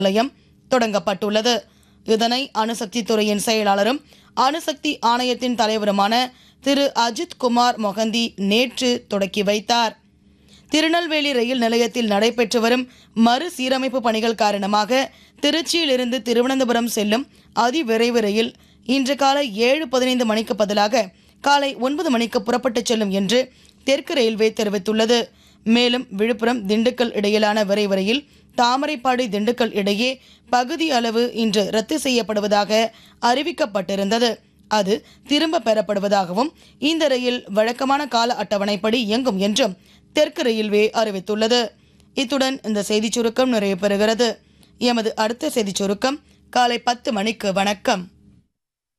நிலையம் தொடங்கப்பட்டுள்ளது இதனை அணுசக்தி துறையின் செயலாளரும் அணுசக்தி ஆணையத்தின் தலைவருமான திரு அஜித் குமார் மொகந்தி நேற்று தொடக்கி வைத்தார் திருநெல்வேலி ரயில் நிலையத்தில் நடைபெற்று வரும் மறுசீரமைப்பு பணிகள் காரணமாக திருச்சியிலிருந்து திருவனந்தபுரம் செல்லும் அதிவிரைவு ரயில் இன்று காலை ஏழு பதினைந்து மணிக்கு பதிலாக காலை ஒன்பது மணிக்கு புறப்பட்டுச் செல்லும் என்று தெற்கு ரயில்வே தெரிவித்துள்ளது மேலும் விழுப்புரம் திண்டுக்கல் இடையிலான விரைவு ரயில் தாமரைப்பாடி திண்டுக்கல் இடையே பகுதி அளவு இன்று ரத்து செய்யப்படுவதாக அறிவிக்கப்பட்டிருந்தது அது திரும்ப பெறப்படுவதாகவும் இந்த ரயில் வழக்கமான கால அட்டவணைப்படி இயங்கும் என்றும் தெற்கு ரயில்வே அறிவித்துள்ளது இத்துடன் இந்த செய்திச் சுருக்கம் நிறைவு பெறுகிறது எமது அடுத்த செய்திச் சுருக்கம் காலை பத்து மணிக்கு வணக்கம்